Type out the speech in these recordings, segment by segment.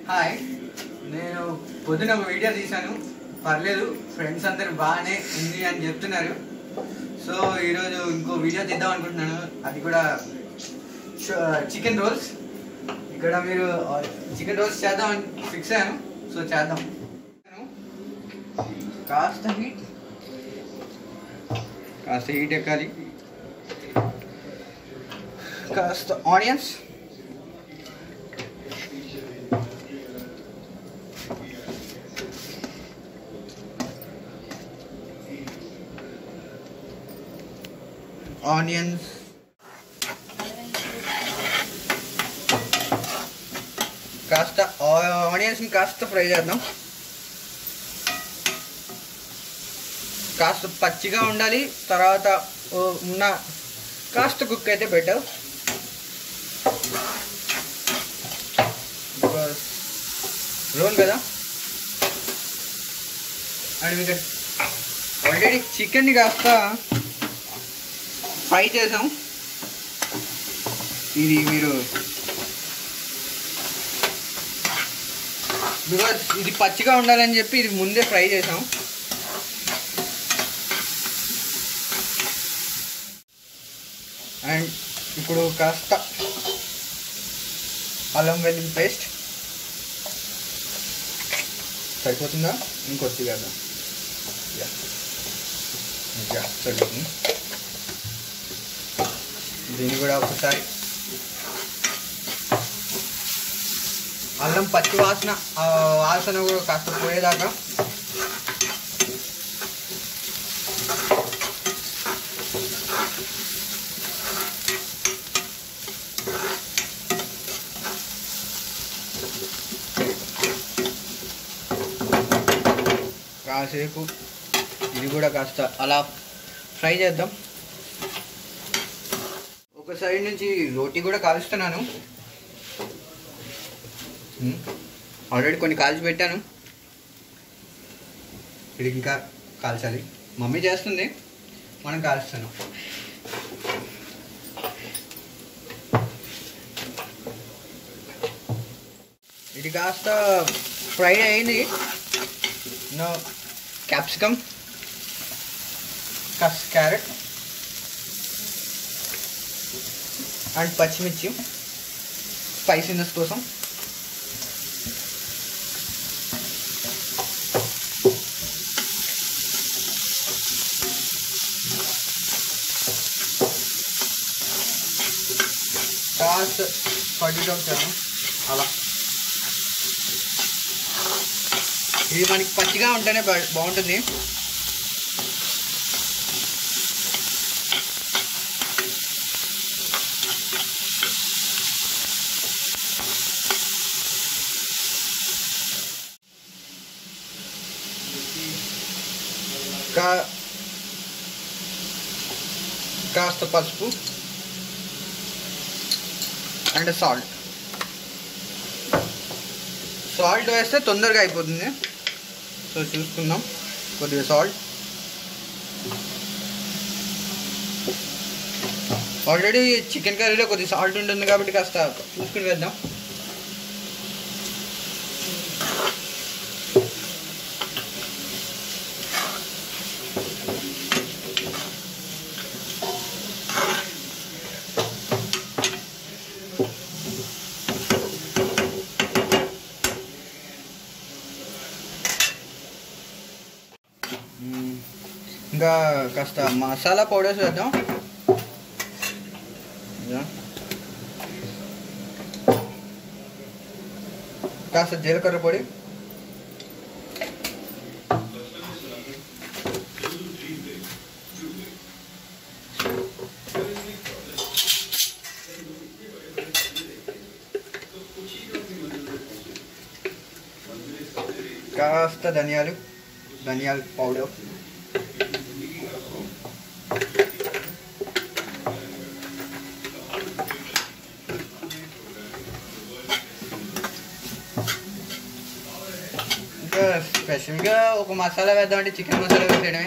Hi నేను పొద్దున ఒక వీడియో తీశాను పర్లేదు ఫ్రెండ్స్ అందరు బాగానే ఉంది అని చెప్తున్నారు సో ఈరోజు ఇంకో వీడియో తీద్దాం అనుకుంటున్నాను అది కూడా చికెన్ రోల్స్ ఇక్కడ మీరు చికెన్ రోల్స్ చేద్దాం అని ఫిక్స్ అయ్యాను సో చేద్దాం కాస్త హీట్ కాస్త హీట్ ఎక్కాలి కాస్త ఆనియన్స్ ఆనియన్స్ కాస్త ఆనియన్స్ని కాస్త ఫ్రై చేద్దాం కాస్త పచ్చిగా ఉండాలి తర్వాత ఓ ఉన్న కాస్త కుక్ అయితే బెటర్ రోల్ కదా అండ్ మీకు ఆల్రెడీ చికెన్ని కాస్త ఫ్రై చేసాం ఇది మీరు బికాజ్ ఇది పచ్చిగా ఉండాలని చెప్పి ఇది ముందే ఫ్రై చేసాం అండ్ ఇప్పుడు కాస్త అల్లం వెల్లుల్లి పేస్ట్ సరిపోతుందా ఇంకొద్ది కదా సరిపోతుంది దీన్ని కూడా ఒకసారి అల్లం పచ్చి వాసన ఆ వాసన కూడా కాస్త పోయేదాకా కాసేపు ఇది కూడా కాస్త అలా ఫ్రై చేద్దాం ఒక సైడ్ నుంచి రోటీ కూడా కాలుస్తున్నాను ఆల్రెడీ కొన్ని కాల్చి పెట్టాను ఇది ఇంకా కాల్చాలి మమ్మీ చేస్తుంది మనం కాలుస్తాను ఇది కాస్త ఫ్రై అయింది నో క్యాప్సికమ్ కస్ క్యారెట్ అండ్ పచ్చిమిర్చి స్పైసీనెస్ కోసం కాస్త పడిలో చేద్దాం అలా ఇది మనకి పచ్చిగా ఉంటేనే బా- బాగుంటుంది కా కాస్త పసుపు అండ్ సాల్ట్ సాల్ట్ వేస్తే తొందరగా అయిపోతుంది సో చూసుకుందాం కొద్దిగా సాల్ట్ ఆల్రెడీ చికెన్ కర్రీలో కొద్దిగా సాల్ట్ ఉంటుంది కాబట్టి కాస్త చూసుకుని వేద్దాం మ్మ్. ఇంకా కాస్త మసాలా పౌడర్స్ వేద్దాం ఇదా. కాస్త జీలకర్ర పొడి కాస్త ధనియాలు ధనియాల పౌడర్ ఇంకా స్పెషల్గా ఒక మసాలా వేద్దామంటే చికెన్ మసాలా వేసేయడమే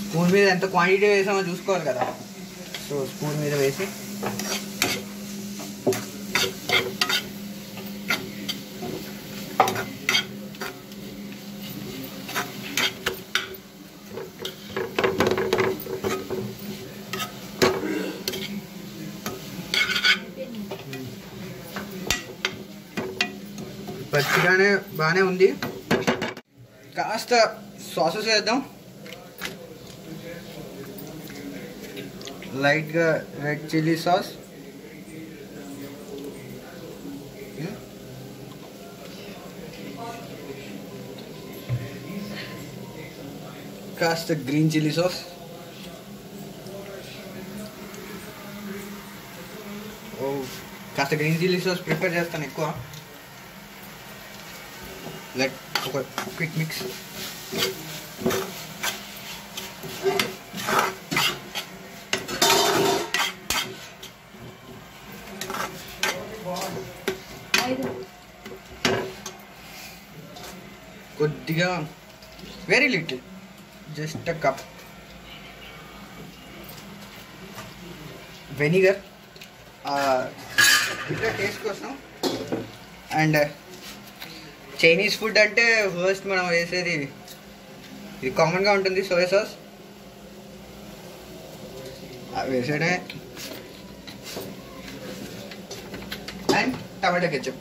స్పూన్ మీద ఎంత క్వాంటిటీ వేసామో చూసుకోవాలి కదా సో స్పూన్ మీద వేసి పచ్చిగానే బాగానే ఉంది కాస్త సాసెస్ వేద్దాం లైట్గా రెడ్ చిల్లీ సాస్ కాస్త గ్రీన్ చిల్లీ సాస్ ఓ కాస్త గ్రీన్ చిల్లీ సాస్ ప్రిపేర్ చేస్తాను ఎక్కువ లెట్ ఒక క్విక్ మిక్స్ కొద్దిగా very little just a cup vinegar ఇంకా టేస్ట్ కోసం అండ్ చైనీస్ ఫుడ్ అంటే ఫస్ట్ మనం వేసేది ఇది కామన్గా ఉంటుంది సోయా సాస్ వేసాడే అండ్ టమాటా కెచప్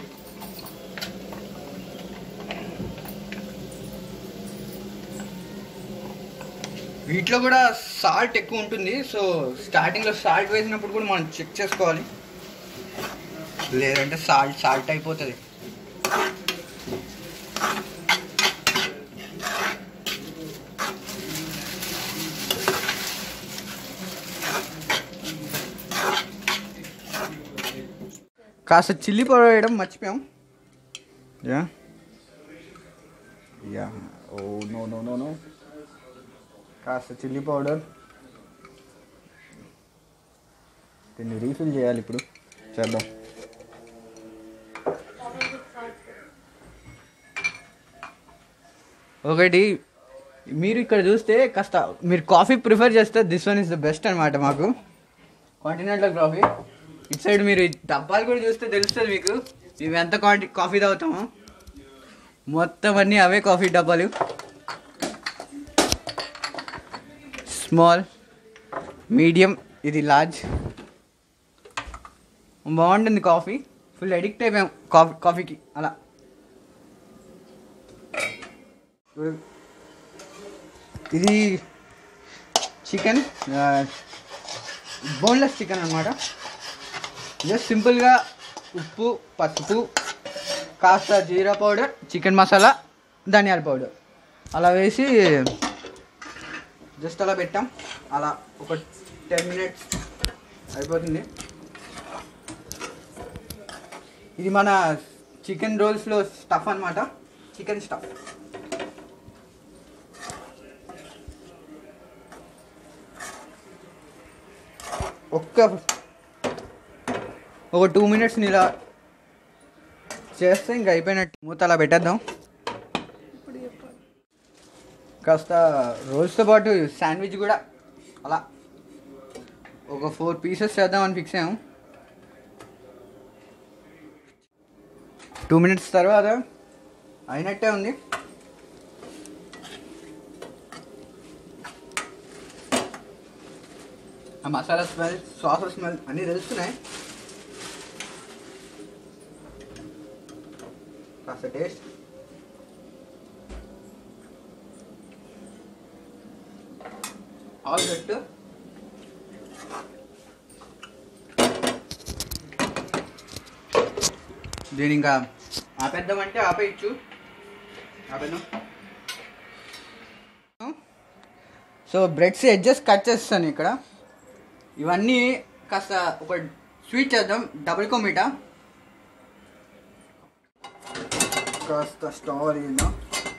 వీటిలో కూడా సాల్ట్ ఎక్కువ ఉంటుంది సో స్టార్టింగ్లో సాల్ట్ వేసినప్పుడు కూడా మనం చెక్ చేసుకోవాలి లేదంటే సాల్ట్ సాల్ట్ అయిపోతుంది కాస్త చిల్లీ పౌడర్ వేయడం మర్చిపోయాం yeah yeah oh no no no no కాస్త చిల్లీ పౌడర్ దీన్ని రీఫిల్ చేయాలి ఇప్పుడు చేద్దాం ఒకటి మీరు ఇక్కడ చూస్తే కాస్త మీరు కాఫీ ప్రిఫర్ చేస్తే this one is the best అనమాట మాకు కాంటినెంటల్ కాఫీ ఇటు సైడ్ మీరు ఈ డబ్బాలు కూడా చూస్తే తెలుస్తుంది మీకు మేము ఎంత క్వాంటి కాఫీ తాగుతామో మొత్తం అన్నీ అవే కాఫీ డబ్బాలు స్మాల్ మీడియం ఇది లార్జ్ బాగుంటుంది కాఫీ ఫుల్ అడిక్ట్ అయిపోయాం కాఫీ కాఫీకి అలా ఇది చికెన్ బోన్లెస్ చికెన్ అనమాట జస్ట్ సింపుల్గా ఉప్పు పసుపు కాస్త జీరా పౌడర్ చికెన్ మసాలా ధనియాల పౌడర్ అలా వేసి జస్ట్ అలా పెట్టాం అలా ఒక టెన్ మినిట్స్ అయిపోతుంది ఇది మన చికెన్ రోల్స్లో స్టఫ్ అనమాట చికెన్ స్టఫ్ ఒక్క ఒక టూ మినిట్స్ ఇలా చేస్తే ఇంకా అయిపోయినట్టు మూత అలా పెట్టేద్దాం కాస్త రోల్స్తో పాటు శాండ్విచ్ కూడా అలా ఒక ఫోర్ పీసెస్ చేద్దామని ఫిక్స్ అయ్యాం టూ మినిట్స్ తర్వాత అయినట్టే ఉంది ఆ మసాలా స్మెల్ సాస్ స్మెల్ అన్నీ తెలుస్తున్నాయి కాస్త టేస్ట్ ఆల్ సెట్ దీని ఇంకా ఆపేద్దామంటే ఆపేయచ్చు ఆపేద్దాం సో బ్రెడ్స్ ఎడ్జెస్ కట్ చేస్తాను ఇక్కడ ఇవన్నీ కాస్త ఒక స్వీట్ చేద్దాం డబుల్ కోమిటా కాస్త స్టవ్ అడిగిందాం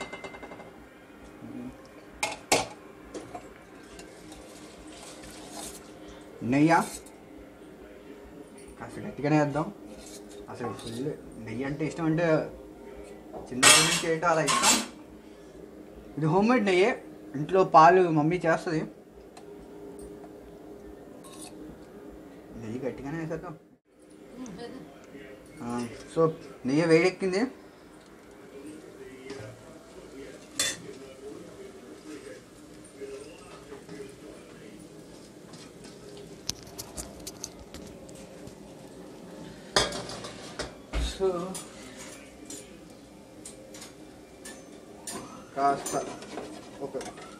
నెయ్యి కాస్త గట్టిగానే వేద్దాం అసలు ఫుల్ నెయ్యి అంటే ఇష్టం అంటే చిన్నప్పటి నుంచి ఏంటో అలా ఇష్టం ఇది హోమ్ మేడ్ నెయ్యి ఇంట్లో పాలు మమ్మీ చేస్తుంది నెయ్యి గట్టిగానే వేసేద్దాం ఆ, సో నెయ్యి వేడెక్కింది సో కాస్త ఒక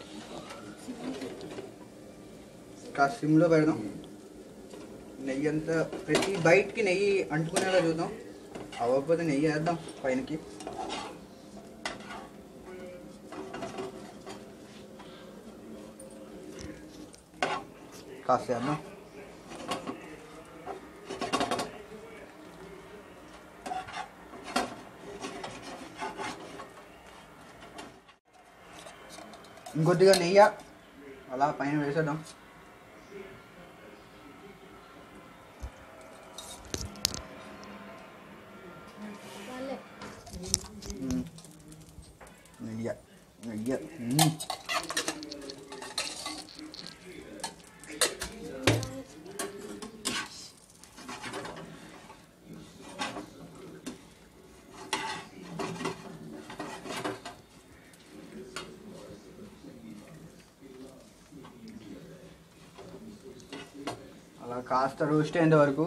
కాస్త సిమ్లో పెడదాం నెయ్యి అంతా ప్రతి బయటికి నెయ్యి అంటుకునేలా చూద్దాం అవ్వకపోతే నెయ్యి వేద్దాం పైనకి కాస్త వేద్దాం ఇంకొద్దిగా నెయ్యి అలా పైన వేసేద్దాం మ్మ్. నెయ్యి నెయ్యి మ్మ్. అలా కాస్త రోస్ట్ అయ్యేంత వరకు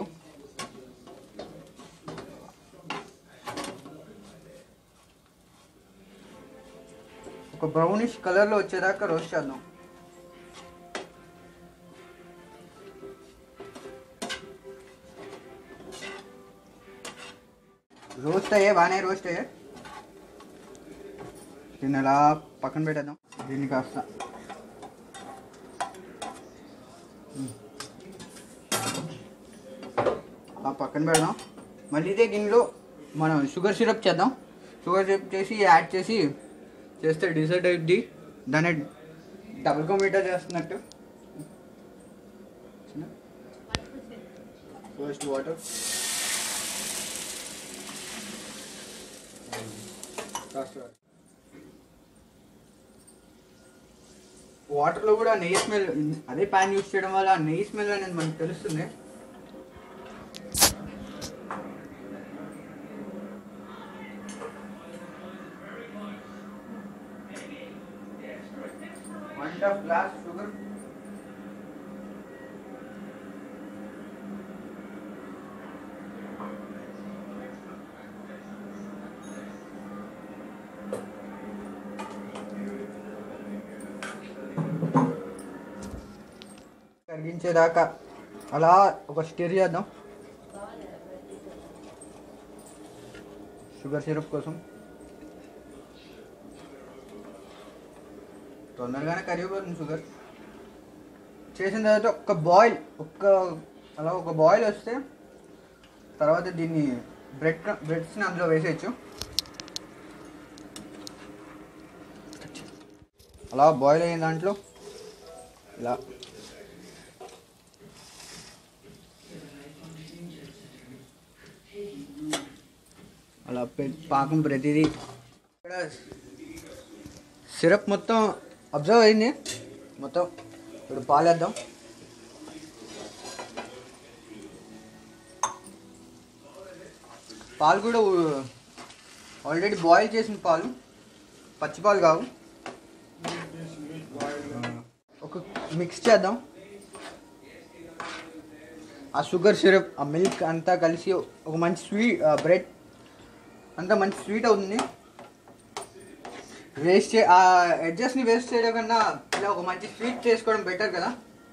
ఒక బ్రౌనిష్ కలర్లో వచ్చేదాకా రోస్ట్ చేద్దాం రోస్ట్ అయ్యే బాగానే రోస్ట్ అయ్యే దీన్ని అలా పక్కన పెట్టేద్దాం దీన్ని కాస్త ఆ పక్కన పెడదాం మళ్ళీ ఇదే గిన్నెలో మనం షుగర్ సిరప్ చేద్దాం షుగర్ సిరప్ చేసి యాడ్ చేసి చేస్తే డిసర్ట్ అవుద్ది దాన్ని డబుల్ కోమీటా చేస్తున్నట్టు ఫస్ట్ వాటర్ వాటర్లో కూడా నెయ్యి స్మెల్ అదే ప్యాన్ యూస్ చేయడం వల్ల ఆ నెయ్యి స్మెల్ అనేది మనకు తెలుస్తుంది one and half glass sugar కరిగించేదాకా అలా ఒక స్టిర్ చేద్దాం షుగర్ సిరప్ కోసం తొందరగానే కరిగిపోతుంది షుగర్ చేసిన తర్వాత ఒక్క బాయిల్ ఒక్క అలా ఒక బాయిల్ వస్తే తర్వాత దీన్ని బ్రెడ్ బ్రెడ్స్ని అందులో వేసేయచ్చు అలా బాయిల్ అయిన దాంట్లో ఇలా అలా పె- పాకం ప్రతిదీ ఇక్కడ సిరప్ మొత్తం అబ్జర్వ్ అయింది మొత్తం ఇప్పుడు పాలేద్దాం పాలు కూడా ఆల్రెడీ బాయిల్ చేసిన పాలు పచ్చి పాలు కావు ఒక మిక్స్ చేద్దాం ఆ షుగర్ సిరప్ ఆ మిల్క్ అంతా కలిసి ఒక మంచి స్వీట్ బ్రెడ్ అంతా మంచి స్వీట్ అవుతుంది వేస్ట్ చే ఆ ఎడ్జస్ట్ని వేస్ట్ చేయడం కన్నా ఇలా ఒక మంచి స్వీట్ చేసుకోవడం బెటర్ కదా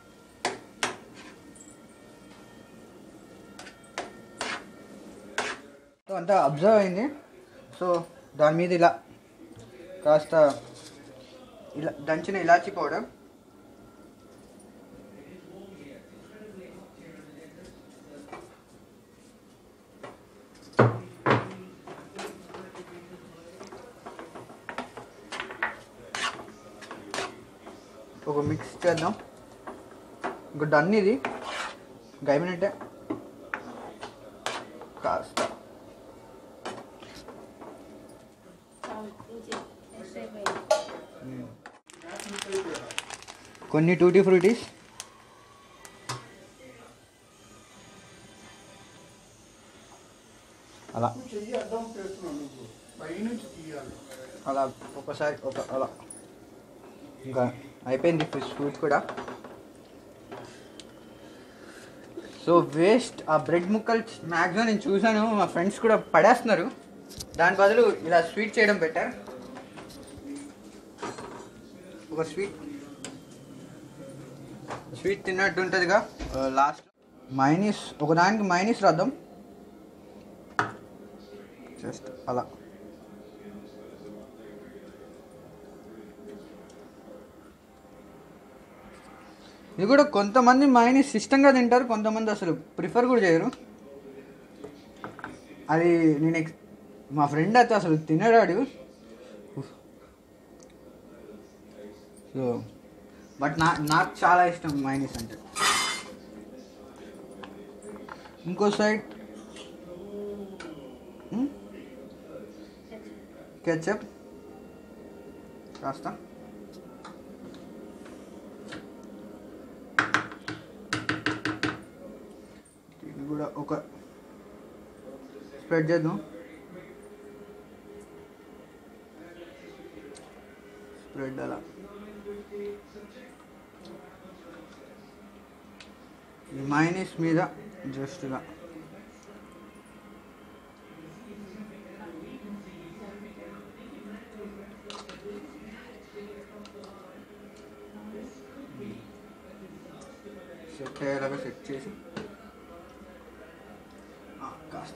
సో అంతా అబ్జర్వ్ అయింది సో దాని మీద ఇలా కాస్త ఇలా దంచిన ఇలాచీ పౌడర్ ఒక మిక్స్ చేద్దాం ఇంకా డన్ ఇది ఇంకా అయిపోయినట్టే కాస్త కొన్ని టూటీ ఫ్రూటీస్ అలా చెయ్యి అడ్డం చేస్తున్నావు నువ్వు పైనుంచి తీయాలి అలా ఒకసారి ఒక అలా ఇంకా అయిపోయింది ఫిష్ ఫ్రూట్ కూడా సో వేస్ట్ ఆ బ్రెడ్ ముక్కలు మ్యాక్సిమం నేను చూసాను మా ఫ్రెండ్స్ కూడా పడేస్తున్నారు దాని బదులు ఇలా స్వీట్ చేయడం బెటర్ ఒక స్వీట్ స్వీట్ తిన్నట్టు ఉంటుందిగా లాస్ట్ మైనీస్ ఒక దానికి మైనీస్ రాద్దాం జస్ట్ అలా ఇది కూడా కొంతమంది మైనీస్ ఇష్టంగా తింటారు కొంతమంది అసలు ప్రిఫర్ కూడా చేయరు అది నేను ఎక్స్ మా ఫ్రెండ్ అయితే అసలు తినడాడు సో బట్ నా నాకు చాలా ఇష్టం మైనీస్ అంటే ఇంకో సైడ్ కెచప్ కాస్త ఇది కూడా ఒక స్ప్రెడ్ చేద్దాం స్ప్రెడ్ అలా ఈ మైనస్ మీద జస్ట్గా సెట్ అయ్యేలాగా సెట్ చేసి ఆ, కాస్త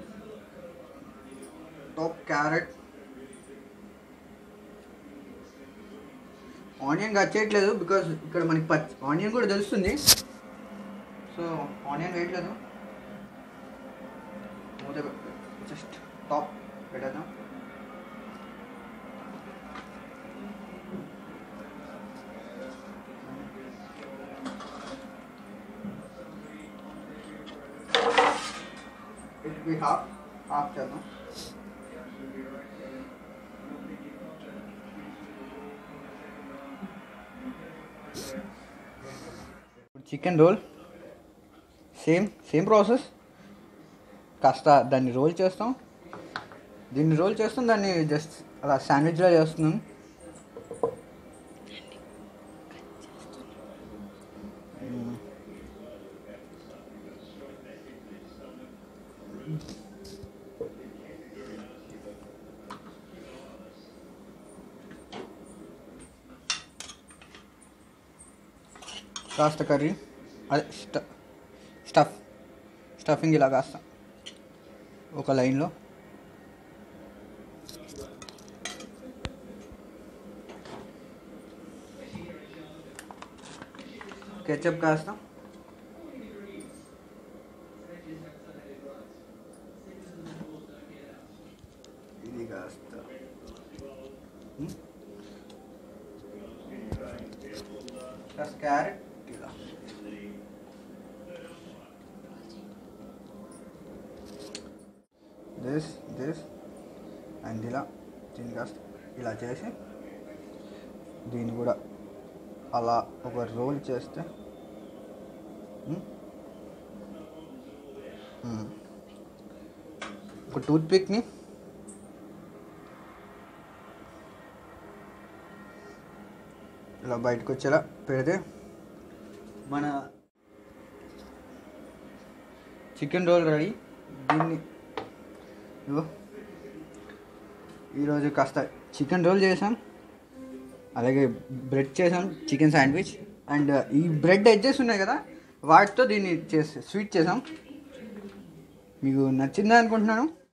టాప్ క్యారెట్ ఆనియన్ కట్ చేయట్లేదు బికాజ్ ఇక్కడ మనకి పచ్చి ఆనియన్ కూడా తెలుస్తుంది సో ఆనియన్ వేయట్లేదు మూత జస్ట్ టాప్ పెట్టేద్దాం ఇట్ బి హాఫ్ హాఫ్ చేద్దాం chicken roll same same process కాస్త దాన్ని రోల్ చేస్తాం దీన్ని రోల్ చేస్తాం దాన్ని జస్ట్ అలా శాండ్విచ్లా చేస్తున్నాం కాస్త కర్రీ అదే స్ట స్టఫ్ స్టఫింగ్ ఇలా కాస్త ఒక లైన్లో కెచప్ కాస్త ఇది కాస్త ఉమ్. కాస్త క్యారెట్ ఇలా దిస్ దిస్ అండ్ ఇలా దీన్ని కాస్త ఇలా చేసి దీన్ని కూడా అలా ఒక రోల్ చేస్తే ఉమ్, ఉమ్. ఒక టూత్ పిక్ని ఇలా బయటకు వచ్చేలా పెడితే మన చికెన్ రోల్ రెడీ దీన్ని ఇగో ఈరోజు కాస్త చికెన్ రోల్ చేసాం అలాగే బ్రెడ్ చేసాం చికెన్ శాండ్విచ్ అండ్ ఈ బ్రెడ్ ఎడ్జెస్ ఉన్నాయి కదా వాటితో దీన్ని చేసి స్వీట్ చేసాం మీకు నచ్చిందా అనుకుంటున్నాను